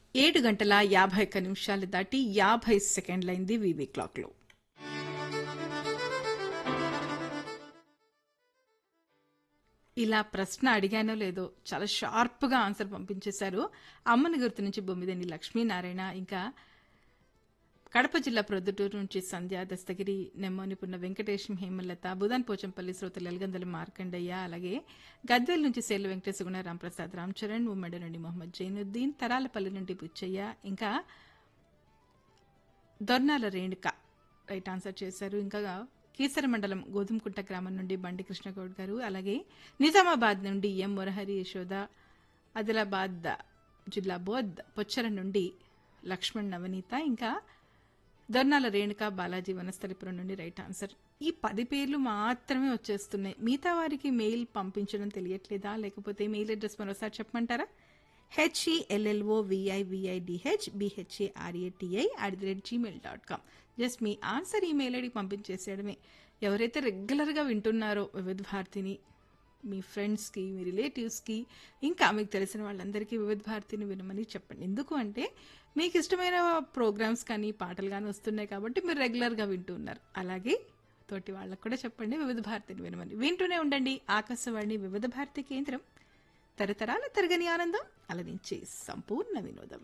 ఏడు గంటల యాభై ఒక్క నిమిషాలు దాటి యాభై సెకండ్లైంది వీవీ క్లాక్లో ఇలా ప్రశ్న అడిగానో లేదో చాలా షార్ప్గా ఆన్సర్ పంపించేశారు అమ్మని గుర్తు నుంచి బొమ్మిదేని లక్ష్మీనారాయణ ఇంకా కడప జిల్లా ప్రొద్దుటూరు నుంచి సంధ్య దస్తగిరి నెమ్మోనిపున్న వెంకటేశం హేమలత బుధాన్ పోచంపల్లి శ్రోతలు ఎలగందల మార్కండయ్య అలాగే గద్వేల్ నుంచి సేర్ల వెంకటేశ్వర గుణ రాంప్రసాద్ రామ్ చరణ్ ఉమ్మడి నుండి మొహమ్మద్ జైనుద్దీన్ తరాలపల్లి నుండి బుచ్చయ్య ఇంకా దొర్నాల రేణుక రైట్ ఆన్సర్ చేశారు ఇంకా కీసర మండలం గోధుమకుంట గ్రామం నుండి బండి కృష్ణగౌడ్ గారు అలాగే నిజామాబాద్ నుండి ఎం మురహరి యశోద ఆదిలాబాద్ జిల్లా బోధ్ పొచ్చర నుండి లక్ష్మణ్ నవనీత ఇంకా దొర్నాల రేణుక బాలాజీ వనస్థలిపురం నుండి రైట్ ఆన్సర్ ఈ పది పేర్లు మాత్రమే వచ్చేస్తున్నాయి మిగతా వారికి మెయిల్ పంపించడం తెలియట్లేదా లేకపోతే మెయిల్ అడ్రస్ మరోసారి చెప్పమంటారా HELLO విఐవిఐడిహెచ్ BHARATI at the rate Gmail dot com just me answer email ID పంపించేసేయడమే ఎవరైతే రెగ్యులర్గా వింటున్నారో వివిధ భారతిని మీ ఫ్రెండ్స్కి మీ రిలేటివ్స్కి ఇంకా మీకు తెలిసిన వాళ్ళందరికీ వివిధ భారతిని వినమని చెప్పండి ఎందుకు అంటే మీకు ఇష్టమైన ప్రోగ్రామ్స్ కానీ పాటలు కానీ వస్తున్నాయి కాబట్టి మీరు రెగ్యులర్గా వింటూ ఉన్నారు అలాగే తోటి వాళ్ళకు కూడా చెప్పండి వివిధ భారతిని వినమని వింటూనే ఉండండి ఆకాశవాణి వివిధ భారతి కేంద్రం తరతరాల తరగని ఆనందం అలరించే సంపూర్ణ వినోదం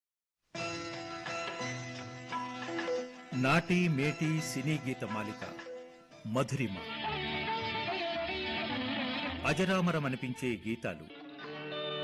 నాటి మేటి సినీ గీత మాలిక మధురిమ అజరామరమనిపించే గీతాలు